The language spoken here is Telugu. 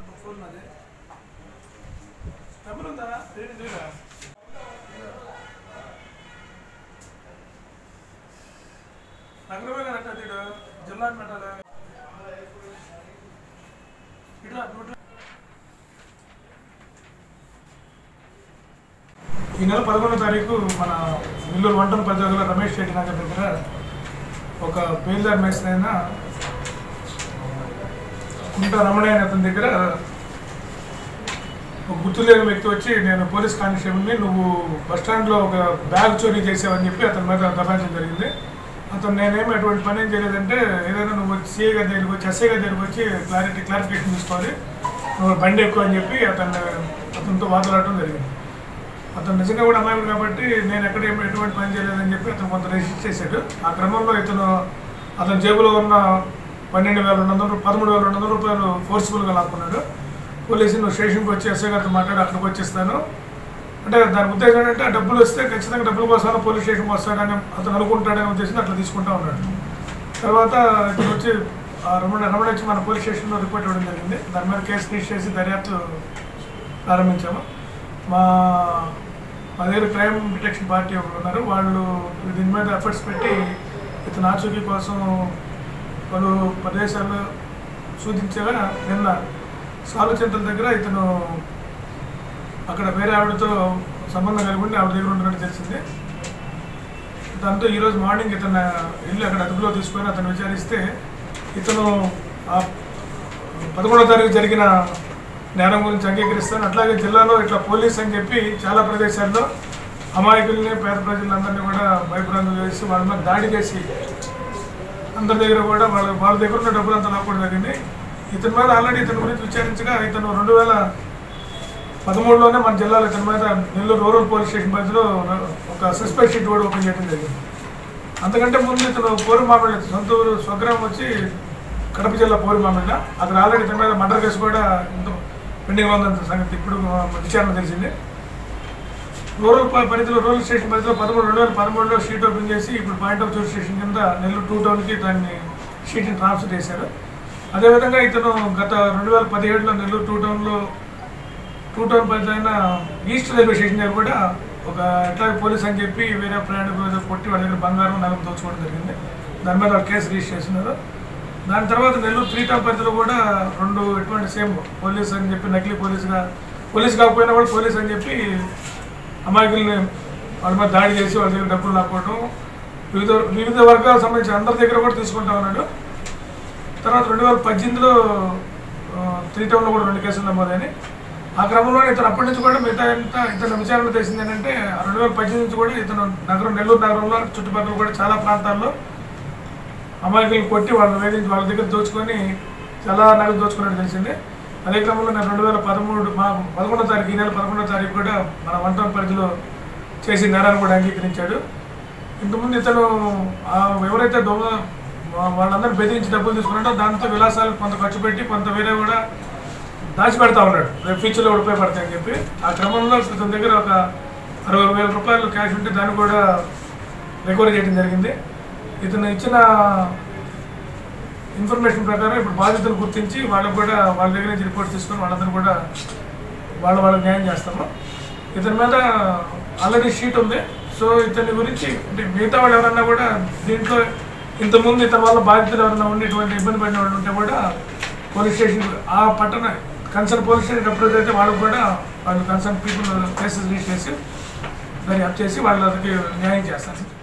ఫోన్ నాది నెంబర్ ఉందా రేటు చూడా నగరమే కదా అట్లా తీడు జిల్లా పెట్టాలి ఇట్లా నోట్ ఈ నెల పదకొండో తారీఖు మన నెల్లూరు వంటల పంచాయతీలో రమేష్ రెడ్డి నగర్ దగ్గర ఒక బేల్దార్ మేస్త్రి అయిన కుంట రమణయ్య అనే అతని దగ్గర ఒక గుర్తు లేని వ్యక్తి వచ్చి నేను పోలీస్ కానిస్టేబుల్ని నువ్వు బస్ స్టాండ్లో ఒక బ్యాగ్ చోరీ చేసావని చెప్పి అతని మీద దబాయించడం జరిగింది అతను నేనేమి అటువంటి పని ఏం చేయలేదంటే ఏదైనా నువ్వు సిఐ గారి దగ్గరికి వచ్చి ఎస్ఐ గారి దగ్గరికి వచ్చి క్లారిటీ క్లారిఫికేషన్ తీసుకోవాలి నువ్వు బండి ఎక్కువ అని చెప్పి అతను అతనితో వాదలాడటం జరిగింది అతను నిజంగా కూడా అమాయకుడు కాబట్టి నేను ఎక్కడ ఏం- ఎటువంటి పని చేయలేదని చెప్పి అతను కొంత రెసిస్ట్ చేశాడు ఆ క్రమంలో ఇతను అతని జేబులో ఉన్న పన్నెండు వేల రెండు వందలు పదమూడు వేల రెండు వందల రూపాయలు ఫోర్స్ఫుల్గా లాక్కున్నాడు పోలీసు నువ్వు స్టేషన్కి వచ్చి ఎస్ఐ గారితో మాట్లాడి అక్కడికి వచ్చేస్తాను అంటే దాని ఉద్దేశం ఏంటంటే ఆ డబ్బులు వస్తే ఖచ్చితంగా డబ్బుల కోసం పోలీస్ స్టేషన్కి వస్తాడని అతను అనుకుంటాడని ఉద్దేశం అట్లా తీసుకుంటా ఉన్నాడు తర్వాత ఇతను వచ్చి ఆ రమణ రమణ వచ్చి మన పోలీస్ స్టేషన్లో రిపోర్ట్ ఇవ్వడం జరిగింది దాని మీద కేసు రిజిస్టర్ చేసి దర్యాప్తు ప్రారంభించాము మా మా దగ్గర క్రైమ్ డిటెక్షన్ పార్టీ ఒకరు ఉన్నారు వాళ్ళు దీని మీద ఎఫర్ట్స్ పెట్టి ఇతను ఆచూకీ కోసం పలు ప్రదేశాల్లో సూచించగా నిన్న సాలుచింతల దగ్గర ఇతను అక్కడ వేరే ఆవిడతో సంబంధం కలిగి ఉండి ఆవిడ దగ్గర ఉంటున్నట్టు తెలిసింది దాంతో ఈరోజు మార్నింగ్ ఇతను ఇల్లు అక్కడ అదుపులో తీసుకొని అతను విచారిస్తే ఇతను ఆ పదకొండో తారీఖు జరిగిన నేరం గురించి అంగీకరిస్తాను అట్లాగే జిల్లాలో ఇట్లా పోలీస్ అని చెప్పి చాలా ప్రదేశాల్లో అమాయకుల్ని పేద ప్రజలందరినీ కూడా భయప్రాంతం చేసి వాళ్ళ మీద దాడి చేసి అందరి దగ్గర కూడా వాళ్ళ వాళ్ళ దగ్గర ఉన్న డబ్బులు అంతా లాక్కోవడం జరిగింది ఇతని మీద ఆల్రెడీ ఇతని గురించి విచారించగా ఇతను రెండు వేల పదమూడులోనే మన జిల్లాలో ఇతని మీద నెల్లూరు రూరల్ పోలీస్ స్టేషన్ పరిధిలో ఒక సస్పెక్ట్ షీట్ కూడా ఓపెన్ చేయడం జరిగింది అంతకంటే ముందు ఇతను పోరుమామిళ్ళ సొంత ఊరు స్వగ్రామం వచ్చి కడప జిల్లా పోరుమామిళ్ళ అక్కడ ఆల్రెడీ ఇతని మీద మర్డర్ కేసు కూడా పెండింగ్ ఉందంత సంగతి ఇప్పుడు విచారణ తెలిసింది రూరల్ ప- పరిధిలో రూరల్ స్టేషన్ పరిధిలో పదమూడు రెండు వేల పదమూడులో షీట్ ఓపెన్ చేసి ఇప్పుడు పాయింట్ ఆఫ్ వ్యూ స్టేషన్ కింద నెల్లూరు టూ టౌన్కి దాన్ని షీట్ని ట్రాన్స్ఫర్ చేశారు అదేవిధంగా ఇతను గత రెండు వేల పదిహేడులో Nellore two town two town పరిధి అయిన ఈస్ట్ రైల్వే స్టేషన్ దగ్గర కూడా ఒక ఎట్లా పోలీస్ అని చెప్పి వేరే ప్రయాణికుల మీద కొట్టి వాళ్ళ దగ్గర బంగారం నగదు దోచుకోవడం జరిగింది దాని మీద వాళ్ళు కేసు రిజిస్టర్ చేస్తున్నారు దాని తర్వాత నెల్లూరు త్రీ టౌన్ పరిధిలో కూడా రెండు ఎటువంటి సేమ్ పోలీస్ అని చెప్పి నకిలీ పోలీసుగా పోలీస్ కాకపోయినా కూడా పోలీస్ అని చెప్పి అమాయకుల్ని వాళ్ళ మీద దాడి చేసి వాళ్ళ దగ్గర డబ్బులు లాక్కోవడం వివిధ వివిధ వర్గాలకు సంబంధించి అందరి దగ్గర కూడా తీసుకుంటా ఉన్నాడు తర్వాత రెండు వేల పద్దెనిమిదిలో త్రీ టౌన్లో కూడా రెండు కేసులు నమోదైనాయి ఆ క్రమంలో ఇతను అప్పటి నుంచి కూడా మిగతా ఎంత ఇతను విచారణ తెలిసింది ఏంటంటే రెండు వేల పద్దెనిమిది నుంచి కూడా ఇతను నగరం నెల్లూరు నగరంలో చుట్టుపక్కల కూడా చాలా ప్రాంతాల్లో అమాయకులను కొట్టి వాళ్ళని వేధించి వాళ్ళ దగ్గర దోచుకొని చాలా నగదు దోచుకున్నట్టు తెలిసింది అదే క్రమంలో నేను రెండు వేల పదమూడు మా పదకొండో తారీఖు ఈ నెల పదకొండో తారీఖు కూడా మన వన్ టౌన్ పరిధిలో చేసి నేరాన్ని కూడా అంగీకరించాడు ఇంతకుముందు ఇతను ఆ ఎవరైతే దొంగ వా- వాళ్ళందరూ బెదిరించి డబ్బులు తీసుకున్నాడో దాంతో విలాసాలు కొంత ఖర్చు పెట్టి కొంత వేరే కూడా దాచిపెడతా ఉన్నాడు రేపు ఫ్యూచర్లో కూడా ఉపయోగపడతాయని చెప్పి ఆ క్రమంలో ఇతని దగ్గర ఒక అరవై వేల రూపాయలు క్యాష్ ఉంటే దాన్ని కూడా రికవరీ చేయడం జరిగింది ఇతను ఇచ్చిన ఇన్ఫర్మేషన్ ప్రకారం ఇప్పుడు బాధితులు గుర్తించి వాళ్ళకు కూడా వాళ్ళ దగ్గర నుంచి రిపోర్ట్ తీసుకొని వాళ్ళందరూ కూడా వాళ్ళ వాళ్ళకి న్యాయం చేస్తాము ఇతని మీద ఆల్రెడీ షీట్ ఉంది సో ఇతని గురించి అంటే మిగతా వాళ్ళు ఎవరన్నా కూడా దీంట్లో ఇంతకుముందు ఇతని వల్ల బాధితులు ఎవరైనా ఉండి ఇటువంటి ఇబ్బంది పడిన వాళ్ళు ఉంటే కూడా పోలీస్ స్టేషన్ ఆ పట్టణ కన్సర్న్ పోలీస్ స్టేషన్ అప్రోచ్ అయితే వాళ్ళకు కూడా వాళ్ళు కన్సర్న్ పీపుల్ కేసెస్ రిజిస్టర్ చేసి దర్యాప్తు చేసి వాళ్ళకి న్యాయం చేస్తారు